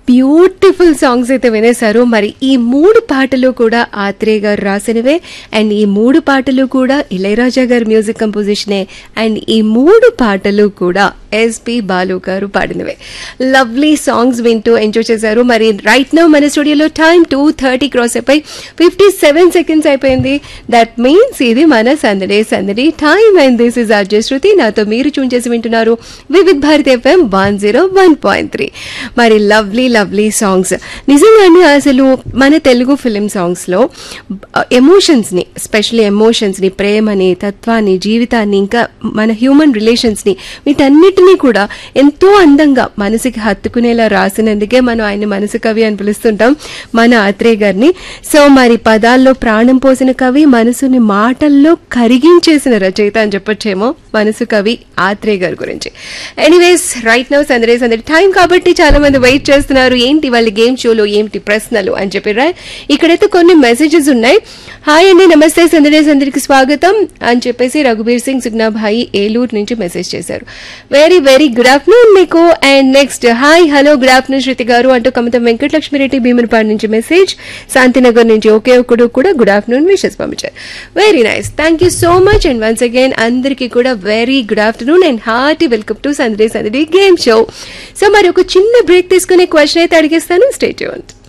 beautiful songs అయితే వినేశారు మరి ఈ మూడు పాటలు కూడా ఆత్రేయ గారు రాసినవే అండ్ ఈ మూడు పాటలు కూడా ఇళయరాజా గారి మ్యూజిక్ కంపోజిషనే అండ్ ఈ మూడు పాటలు కూడా ఎస్పి బాలు గారు పాడినవే లవ్లీ సాంగ్స్ వింటూ ఎంజాయ్ చేశారు మరి రైట్ నౌ మన స్టూడియోలో టైం టూ థర్టీ క్రాస్ అయిపోయి ఫిఫ్టీ సెవెన్ సెకండ్స్ అయిపోయింది దట్ మీన్స్ ఇది మన సందడే సందడి time and this is RJ Shruti నాతో మీరు చూన్ చేసి వింటున్నారు Vividh Bharati FM one zero one point three మరి లవ్లీ లవ్లీ సాంగ్స్ నిజంగానే అసలు మన తెలుగు ఫిలిం సాంగ్స్లో ఎమోషన్స్ని స్పెషల్లీ ఎమోషన్స్ని ప్రేమని తత్వాన్ని జీవితాన్ని ఇంకా మన హ్యూమన్ రిలేషన్స్ని వీటన్నిటినీ కూడా ఎంతో అందంగా మనసుకి హత్తుకునేలా రాసినందుకే మనం ఆయన మనసు కవి అని పిలుస్తుంటాం మన ఆత్రేయ గారిని సో మరి పదాల్లో ప్రాణం పోసిన కవి మనసుని మాటల్లో కరిగించేసిన రచయిత అని చెప్పొచ్చేమో మనసు కవి ఆత్రేయ గారి గురించి ఎనీవేస్ రైట్ నౌ సందడే సందడి టైం కాబట్టి చాలా మంది వెయిట్ చేస్తున్నారు ఏంటి వాళ్ళ గేమ్ షోలో ఏంటి ప్రశ్నలు అని చెప్పి రా ఇక్కడైతే కొన్ని మెసేజెస్ ఉన్నాయి హాయ్ అండి నమస్తే సందడే సందడికి స్వాగతం అని చెప్పేసి రఘుబీర్ సింగ్ సుగ్నాభాయి ఏలూరు నుంచి మెసేజ్ చేశారు వెరీ వెరీ గుడ్ ఆఫ్టర్నూన్ మీకు and next hi hello good afternoon Shruti garu అంటూ కమతం వెంకటలక్ష్మిరెడ్డి భీమునిపాడు నుంచి మెసేజ్ శాంతినగర్ నుంచి ఒకే ఒక్కడు కూడా గుడ్ ఆఫ్టర్నూన్ విషెస్ పంపించారు very nice thank you so much and once again అందరికీ కూడా very good afternoon and hearty welcome to సందడి సందడి గేమ్ షో సో మరి ఒక చిన్న బ్రేక్ తీసుకునే క్వశ్చన్ అయితే అడిగేస్తాను స్టేట్ యూన్